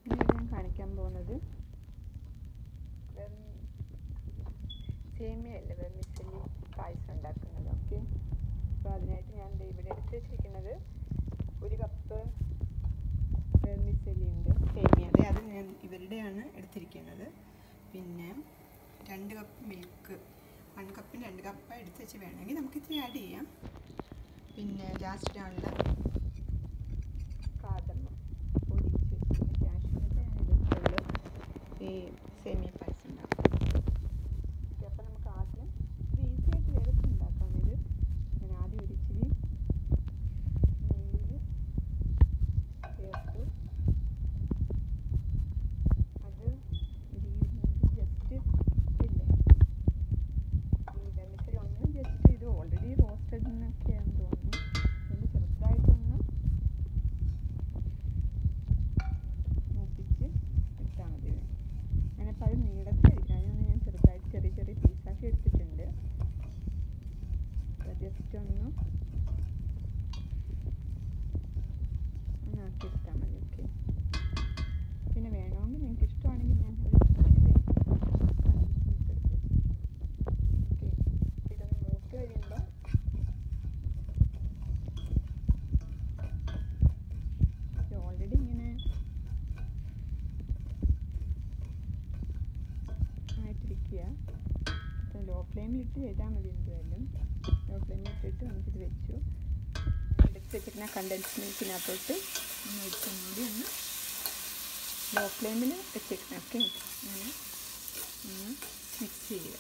ഇനി ഇവിടെ ഞാൻ കാണിക്കാൻ പോകുന്നത് സേമിയല്ല വെർമിസലി പായസം ഉണ്ടാക്കുന്നത് ഓക്കെ അപ്പോൾ അതിനായിട്ട് ഞാൻ ദേ ഇവിടെ എടുത്ത് വെച്ചിരിക്കുന്നത് ഒരു കപ്പ് വെർമിസലി ഉണ്ട് സേമിയ അതെ അത് ഞാൻ ഇവരുടെയാണ് എടുത്തിരിക്കുന്നത് പിന്നെ രണ്ട് കപ്പ് മിൽക്ക് വൺ കപ്പിന് രണ്ട് കപ്പ് എടുത്ത് വെച്ച് വേണമെങ്കിൽ നമുക്ക് ഇത്തിരി ആഡ് ചെയ്യാം പിന്നെ ലാസ്റ്റ് ഇടാനുള്ള കാതമ്മ പൊടിച്ച് വെച്ചിരിക്കുന്ന കാഷ്യൂനട്ട് ഞാൻ എടുത്തുള്ളൂ ഈ സേമിയ പായസം ഉണ്ടാക്കും ഓക്കെ അപ്പോൾ നമുക്ക് ആദ്യം ഇത് ഈസി ആയിട്ട് വേഗത്തിൽ ഉണ്ടാക്കാം ഇത് ഞാൻ ആദ്യം ഒരു ഇച്ചിരി നെയ്യ് ചേർത്ത് അത് ജസ്റ്റ് ഇല്ലേ ഈ വെള്ളത്തിൽ ഒന്ന് ജസ്റ്റ് ഇത് ഓൾറെഡി റോസ്റ്റഡ് എന്നൊക്കെയാണെന്ന് തോന്നുന്നു അതിൽ ചെറുതായിട്ടൊന്ന് മൂപ്പിച്ച് എടുത്താൽ മതി ഇത്. ഞാനിപ്പോൾ അത് നീളത്തിലരിക്കാം അതിനൊന്ന് ഞാൻ ചെറുതായിട്ട് ചെറിയ ചെറിയ പീസാക്കി എടുത്തിട്ടുണ്ട് ജസ്റ്റ് ഒന്ന് ഒന്നാക്കി എടുത്താൽ മതി ഓക്കെ പിന്നെ വേണമെങ്കിൽ നിങ്ങൾക്ക് ഇഷ്ടമാണെങ്കിൽ ഞാൻ ഒരു ഇച്ചിരി ഓക്കെ ഇതൊന്ന് മൂത്ത് കഴിയുമ്പോൾ ഇത് ഓൾറെഡി ഇങ്ങനെ ആയിട്ടിരിക്കുക അപ്പോൾ ലോ ഫ്ലെയിമിലിട്ട് ചെയ്താൽ മതി എന്തായാലും ലോ ഫ്ലെയിമിലിട്ടിട്ട് നമുക്കിത് വെച്ചു എടുത്ത് വെച്ചിരുന്ന കണ്ടൻസ് മിൽക്കിനകത്തോട്ട് ഒന്ന് ഒഴിച്ചും കൂടി ഒന്ന് ലോ ഫ്ലെയിമിൽ വെച്ചേക്കണം ഓക്കെ അങ്ങനെ ഒന്ന് മിക്സ് ചെയ്യുക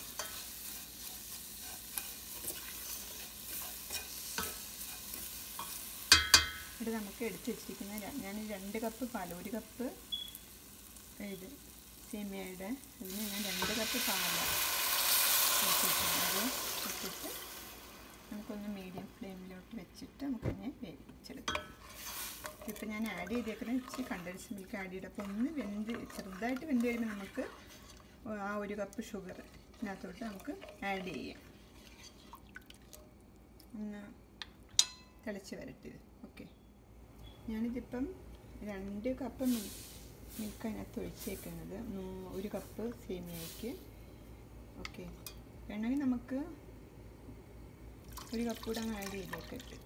ഇത് നമുക്ക് എടുത്ത് വെച്ചിരിക്കുന്ന ര- ഞാൻ രണ്ട് കപ്പ് പാൽ ഒരു കപ്പ് ഇത് സേമിയയുടെ അതിന് ഞാൻ രണ്ട് കപ്പ് പാല വെച്ചിട്ടുള്ളത് വെച്ചിട്ട് നമുക്കൊന്ന് മീഡിയം ഫ്ലെയിമിലോട്ട് വെച്ചിട്ട് നമുക്കതിനെ വേവിച്ചെടുക്കാം ഇപ്പം ഞാൻ ആഡ് ചെയ്തേക്കുന്നത് ഇച്ചിരി കണ്ടൻസ് മിൽക്ക് ആഡ് ചെയ്ത് അപ്പോൾ ഒന്ന് വെന്ത് ചെറുതായിട്ട് വെന്ത് കഴിയുമ്പോൾ നമുക്ക് ആ ഒരു കപ്പ് ഷുഗർ ഇതിനകത്തോട്ട് നമുക്ക് ആഡ് ചെയ്യാം ഒന്ന് തിളച്ച് വരട്ടെ ഇത് ഓക്കെ ഞാനിതിപ്പം രണ്ട് കപ്പ് മിൽക്ക് മിൽക്ക് അതിനകത്ത് ഒഴിച്ചേക്കുന്നത് നൂ- ഒരു കപ്പ് സേമിയയ്ക്ക് ഓക്കെ വേണമെങ്കിൽ നമുക്ക് ഒരു കപ്പ് കൂടെ അങ്ങ് ആഡ് ചെയ്തേക്കട്ടെ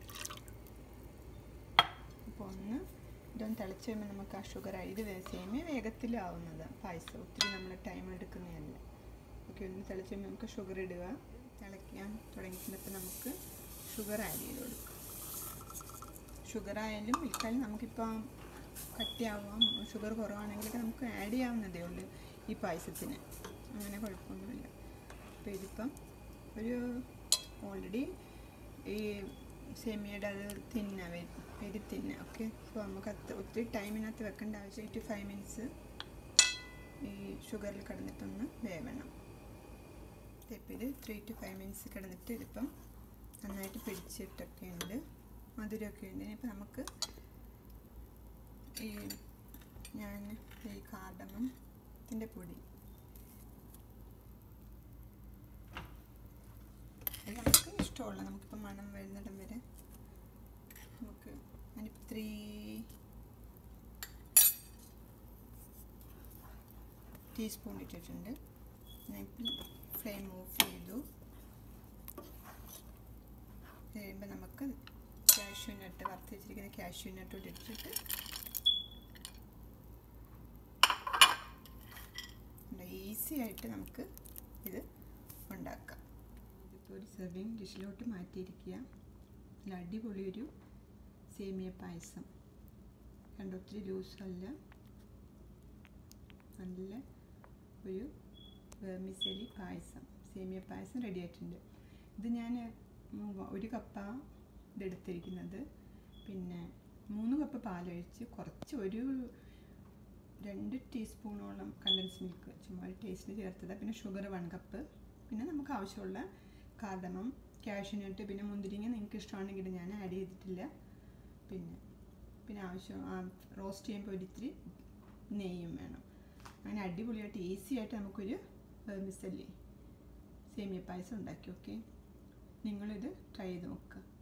അപ്പോൾ ഒന്ന് ഇതൊന്ന് തിളച്ച് കഴിയുമ്പോൾ നമുക്ക് ആ ഷുഗർ ഇത് വേ- സേമിയ വേഗത്തിലാവുന്നത് പായസം ഒത്തിരി നമ്മൾ ടൈം എടുക്കുന്നതല്ല ഓക്കെ ഒന്ന് തിളച്ച് കഴിയുമ്പോൾ നമുക്ക് ഷുഗർ ഇടുക തിളയ്ക്കാൻ തുടങ്ങിയപ്പോൾ നമുക്ക് ഷുഗർ ആഡ് ചെയ്ത് കൊടുക്കുക ഷുഗർ ആയാലും മിൽക്കായാലും നമുക്കിപ്പോൾ കട്ടിയാവാം ഷുഗർ കുറവാണെങ്കിലൊക്കെ നമുക്ക് ആഡ് ചെയ്യാവുന്നതേ ഉള്ളൂ ഈ പായസത്തിന് അങ്ങനെ കുഴപ്പമൊന്നുമില്ല അപ്പോൾ ഇതിപ്പം ഒരു ഓൾറെഡി ഈ സേമിയയുടെ അത് തിന്ന വെരി തിന്ന ഓക്കെ സോ നമുക്ക് അത്ര ഒത്തിരി ടൈമിനകത്ത് വെക്കേണ്ട ആവശ്യം ടു ഫൈവ് മിനിറ്റ്സ് ഈ ഷുഗറിൽ കിടന്നിട്ടൊന്ന് വേവണം ഇപ്പം ഇത് ത്രീ ടു ഫൈവ് മിനിറ്റ്സ് കിടന്നിട്ട് ഇതിപ്പം നന്നായിട്ട് പിടിച്ചിട്ടൊക്കെ ഉണ്ട് മധുരമൊക്കെ ഉണ്ട് ഇനിയിപ്പോൾ നമുക്ക് ഈ ഞാൻ ഈ കാർഡമം ഇതിൻ്റെ പൊടി ഇത് നമുക്ക് ഇഷ്ടമുള്ള നമുക്കിപ്പോൾ മണം വരുന്നിടം വരെ നമുക്ക് ഞാനിപ്പോൾ ത്രീ ടീസ്പൂൺ ഇട്ടിട്ടുണ്ട് ഞാനിപ്പോൾ ഫ്ലെയിം ഓഫ് ചെയ്തു കഴിയുമ്പോൾ നമുക്ക് കാഷ്യൂ നട്ട് വറുത്ത് വെച്ചിരിക്കുന്ന കാഷ്യൂ നട്ട് ഇട്ടിട്ട് ഈസി ആയിട്ട് നമുക്ക് ഇത് ഉണ്ടാക്കാം ഇതിപ്പോൾ ഒരു സെർവിങ് ഡിഷിലോട്ട് മാറ്റിയിരിക്കുക നല്ല അടിപൊളി ഒരു സേമിയ പായസം കണ്ട ഒത്തിരി ലൂസല്ല നല്ല ഒരു വേർമിസലി പായസം സേമിയ പായസം റെഡി ആയിട്ടുണ്ട് ഇത് ഞാൻ ഒരു കപ്പാണ് ഇതെടുത്തിരിക്കുന്നത് പിന്നെ മൂന്ന് കപ്പ് പാലൊഴിച്ച് കുറച്ച് ഒരു രണ്ട് ടീസ്പൂണോളം കണ്ടൻസ് മിൽക്ക് ചുമ്മാ ഒരു ടേസ്റ്റിന് ചേർത്തത് പിന്നെ ഷുഗർ വൺ കപ്പ് പിന്നെ നമുക്ക് ആവശ്യമുള്ള കാർഡമം കാഷ്യൂനട്ട് പിന്നെ മുന്തിരിങ്ങ നിങ്ങൾക്ക് ഇഷ്ടമാണെങ്കിൽ ഞാൻ ആഡ് ചെയ്തിട്ടില്ല പിന്നെ പിന്നെ ആവശ്യം റോസ്റ്റ് ചെയ്യുമ്പോൾ ഒരിത്തിരി നെയ്യും വേണം അങ്ങനെ അടിപൊളിയായിട്ട് ഈസി ആയിട്ട് നമുക്കൊരു മിസ്സല്ലി സേമിയ പായസം ഉണ്ടാക്കി ഓക്കെ നിങ്ങളിത് ട്രൈ ചെയ്ത് നോക്കുക